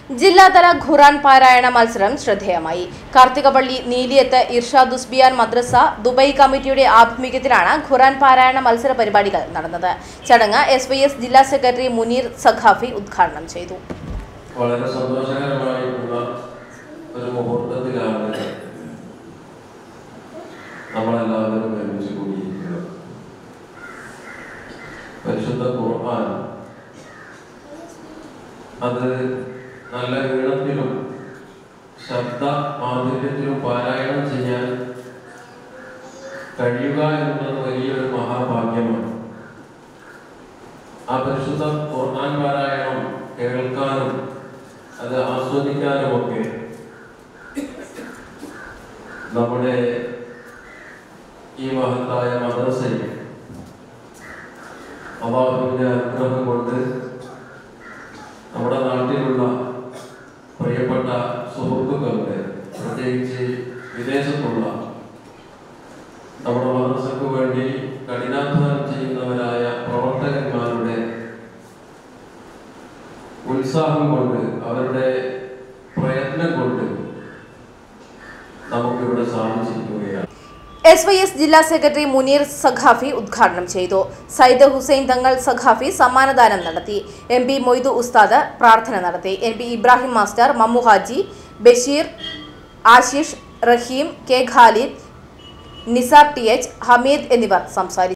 ജില്ലാതല ഖുറാൻ പാരായണ മത്സരം ശ്രദ്ധേയമായി കാർത്തികപള്ളി നീലിയത്ത് ഇർഷാദ് ഉസ്ബിയാൻ മദ്രസ ദുബൈ കമ്മിറ്റിയുടെ ആഭിമുഖ്യത്തിലാണ് ഖുറാൻ പാരായണ മത്സര പരിപാടികൾ നടന്നത് ചടങ്ങ് എസ് വൈ എസ് ജില്ലാ സെക്രട്ടറി മുനീർ സഖാഫി ഉദ്ഘാടനം ചെയ്തു വളരെ സന്തോഷകരമായിട്ടുള്ള ഒരു മുഹൂർത്തത്തിലാണ് നമ്മളെല്ലാവരും ഒരുമിച്ച് കൂടിയിരിക്കുന്നത് പരിശുദ്ധ ഖുർആൻ അത് നല്ല ഈണത്തിലും ശബ്ദ മാധുര്യത്തിലും പാരായണം ചെയ്യാൻ കഴിയുക എന്നത് വലിയൊരു മഹാഭാഗ്യമാണ് ആ പരിശുദ്ധ ഖുർആൻ പാരായണം കേൾക്കാനും അത് ആസ്വദിക്കാനുമൊക്കെ നമ്മുടെ ഈ മഹത്തായ മദ്രസയിൽ അള്ളാഹുവിന്റെ അനുഗ്രഹം കൊണ്ട് നമ്മുടെ നാട്ടിലുള്ള പ്രിയപ്പെട്ട സുഹൃത്തുക്കൾക്ക് പ്രത്യേകിച്ച് വിദേശത്തുള്ള നമ്മുടെ മദ്രസക്ക് വേണ്ടി കഠിനാധ്വാനം ചെയ്യുന്നവരായ പ്രവർത്തകന്മാരുടെ ഉത്സാഹം കൊണ്ട് അവരുടെ പ്രയത്നം കൊണ്ട് നമുക്കിവിടെ സാധിച്ചിരിക്കുകയാണ് എസ് വൈ എസ് ജില്ലാ സെക്രട്ടറി മുനീർ സഖാഫി ഉദ്ഘാടനം ചെയ്തു സയ്യിദ് ഹുസൈൻ തങ്ങൾ സഖാഫി സമ്മാനദാനം നടത്തി എം പി മൊയ്തു ഉസ്താദ് പ്രാർത്ഥന നടത്തി M P Ibrahim master Mammu Haji Basheer Ashish Raheem K Khalid Nisar T H Hameed എന്നിവർ സംസാരിച്ചു